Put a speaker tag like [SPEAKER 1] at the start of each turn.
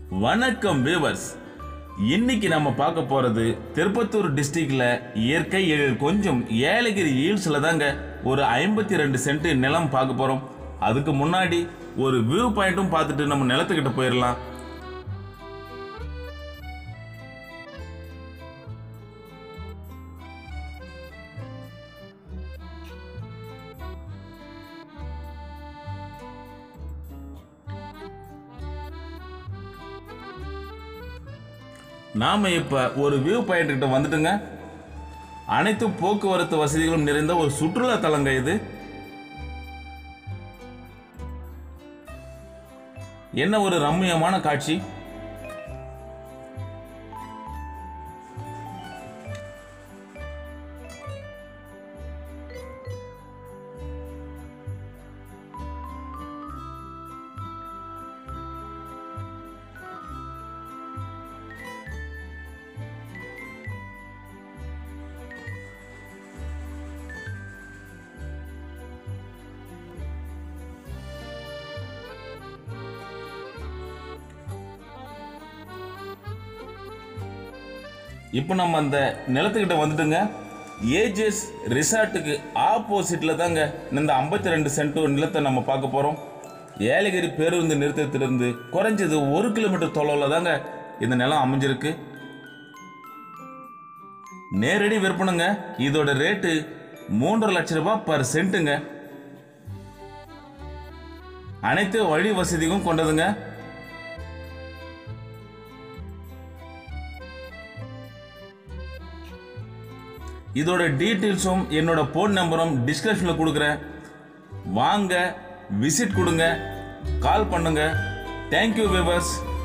[SPEAKER 1] வணக்கம் வியூவர்ஸ் இன்னைக்கு நம்ம பார்க்க போறது திருப்பத்தூர் டிஸ்ட்ரிக்ட்ல இயற்கை எழில் கொஞ்சம் ஏலகிரி ஹில்ஸ்ல தாங்க ஒரு ஐம்பத்தி ரெண்டு சென்ட் நிலம் பார்க்க போறோம் அதுக்கு முன்னாடி ஒரு வியூ பாயிண்ட்டும் பார்த்துட்டு நம்ம நிலத்துக்கிட்ட போயிடலாம் நாம இப்ப ஒரு வியூ பாயிண்ட் கிட்ட வந்துட்டுங்க அனைத்து போக்குவரத்து வசதிகளும் நிறைந்த ஒரு சுற்றுலா தலங்க இது என்ன ஒரு ரம்மியமான காட்சி இப்போ நம்ம அந்த நிலத்துக்கிட்ட வந்துட்டுங்க ஏஜஸ் ரிசார்ட்டுக்கு ஆப்போசிட்ல தாங்க இந்த ஐம்பத்தி ரெண்டு சென்ட் நிலத்தை நம்ம பார்க்க போறோம் ஏலகிரி பேருந்து நிறுத்தத்திலிருந்து குறைஞ்சது ஒரு கிலோமீட்டர் தொலைவில் தாங்க இந்த நிலம் அமைஞ்சிருக்கு நேரடி விற்பனைங்க இதோட ரேட்டு மூன்றரை லட்ச ரூபாய் பர் சென்ட்டுங்க அனைத்து வழி வசதியும் கொண்டதுங்க இதோட டீட்டெயில்ஸும் என்னோட ஃபோன் நம்பரும் டிஸ்கிரிப்ஷனில் கொடுக்குறேன் வாங்க விசிட் கொடுங்க கால் பண்ணுங்க தேங்க்யூ விவர்ஸ்